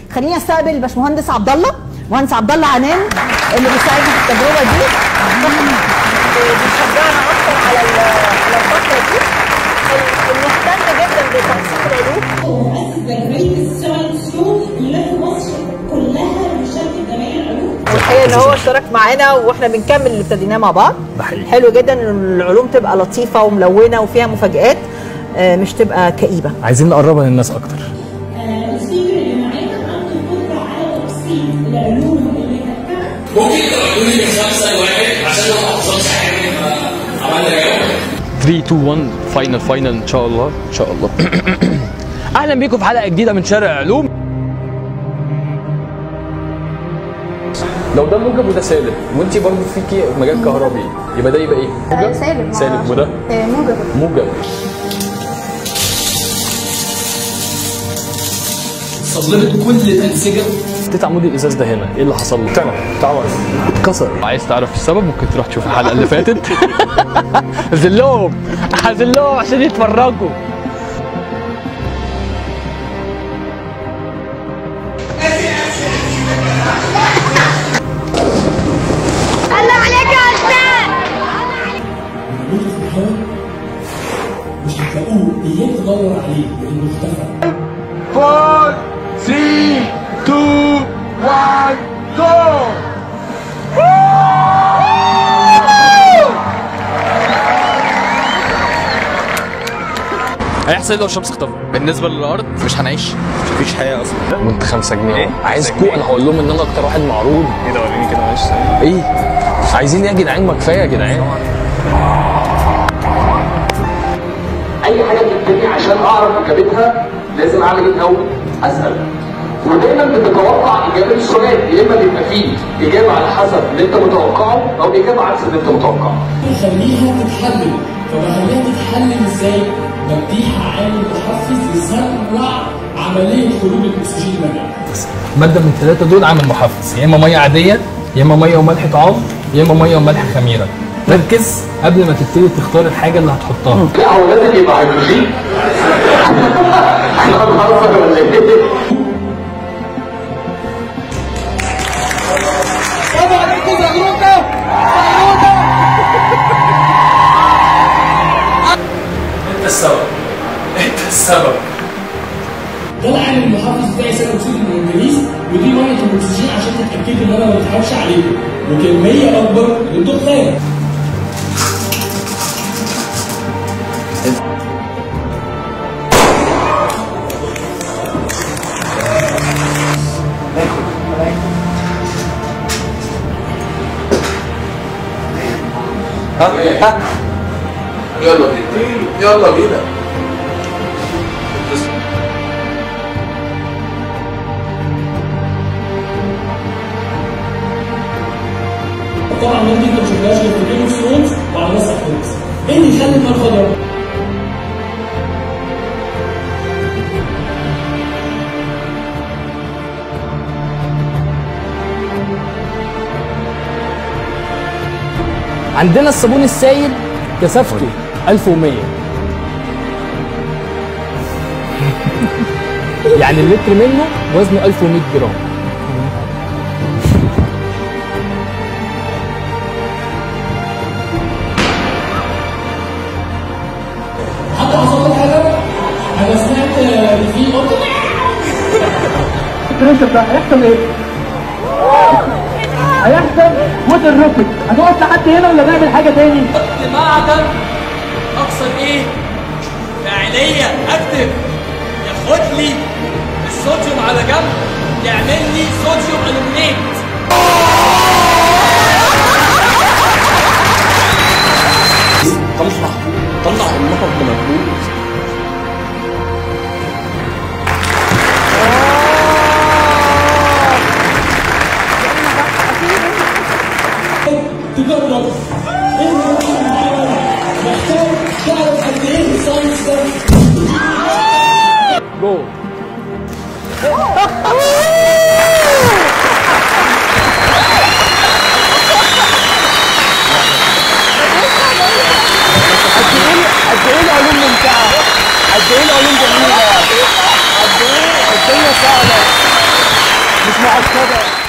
خليني استقبل الباشمهندس عبد الله مهندس عبد الله عنان اللي بيساعدنا في التجربه دي بيشجعنا اكتر على ال- على الفتره دي المهتم جدا بتنسيق العلوم مؤسس برنامج الساينس شو يلف مصر كلها بشكل جميع العلوم والحقيقه ان هو اشترك معانا واحنا بنكمل اللي ابتديناه مع بعض ده حقيقي. حلو جدا ان العلوم تبقى لطيفه وملونه وفيها مفاجآت آه، مش تبقى كئيبه عايزين نقربها للناس اكتر آه، السبيكر اللي معانا عنده قدره على تبسيط العلوم اللي كانت ممكن تقولوا لي خمسة واحد عشان ما احفظش حاجة ما عملنا جواب 3 2 1 فاينل فاينل ان شاء الله ان شاء الله اهلا بيكم في حلقه جديده من شارع علوم لو ده موجب وده سالب وانت برضه فيكي مجال كهربي يبقى ده يبقى ايه؟ موجب؟ سالب سالب وده موجب موجب صلبت كل الأنسجة حطيت عمود الازاز ده هنا ايه اللي حصل له؟ اتعمل اتعمل اتكسر عايز تعرف السبب ممكن تروح تشوف الحلقه اللي فاتت هزلهم هزلهم عشان يتفرجوا الله عليك يا استاذ موجود في الهواء مش هتلاقوه ايام تدور عليه لانه اختفى هيحصل ايه لو الشمس اختفت؟ بالنسبه للارض مش هنعيش مفيش حياه اصلا وانت 5 جنيه إيه؟ اهو عايزكوا خمسة انا هقول لهم ان انا اكتر واحد معروض ايه ده وريني كده معلش ايه عايزين ايه يا جدعان ما كفايه يا جدعان اي حاجه بتبتدي عشان اعرف اجابتها لازم اعمل ايه الاول؟ اسال ودايما بتتوقع اجابه السؤال يا اما بيبقى فيه اجابه على حسب اللي انت متوقعه او اجابه عكس اللي انت متوقعه خليها تتحلل فبخليها تتحلل ازاي؟ بديها عامل محفز يسرع عمليه خروج الاكسجين منها ماده من الثلاثه دول عامل محفز يا اما ميه عاديه يا اما ميه وملح طعام يا اما ميه وملح خميره ركز قبل ما تبتدي تختار الحاجه اللي هتحطها لا هو لازم يبقى هيدروجين احنا هنهزر ولا ايه؟ انت السبب انت السبب ده العامل المحفز بتاعي ثاني اكسيد المنجنيز ودي ميه الاكسجين عشان تتاكدوا ان انا ما بضحكش عليكم وكميه اكبر للدخان يلا بينا يلا بينا طبعا الناس دي انت ما شفتهاش غير في جيم اوف ثرونز وعلى مسرح فيلمز ايه اللي يخلي النار خضراء؟ عندنا الصابون السائل كثافته 1100 يعني اللتر منه وزنه 1100 جرام حد حصل له حاجه؟ انا سمعت ان في قطه البريشر ده هيحصل ايه؟ هيحصل موت الروكت هتقف لحد هنا ولا نعمل حاجه تاني؟ معدن اقصد ايه فعليا اكتب ياخد لي الصوديوم على جنب يعمل لي صوديوم الومنيت طلع طلع النقط بمجهود تجرب ايه اللي ممكن يتعمل؟ محتاج تعرف قد ايه الساينس ده جو قد ايه العلوم ممتعه قد ايه العلوم جميله قد ايه الدنيا سهله مش معقده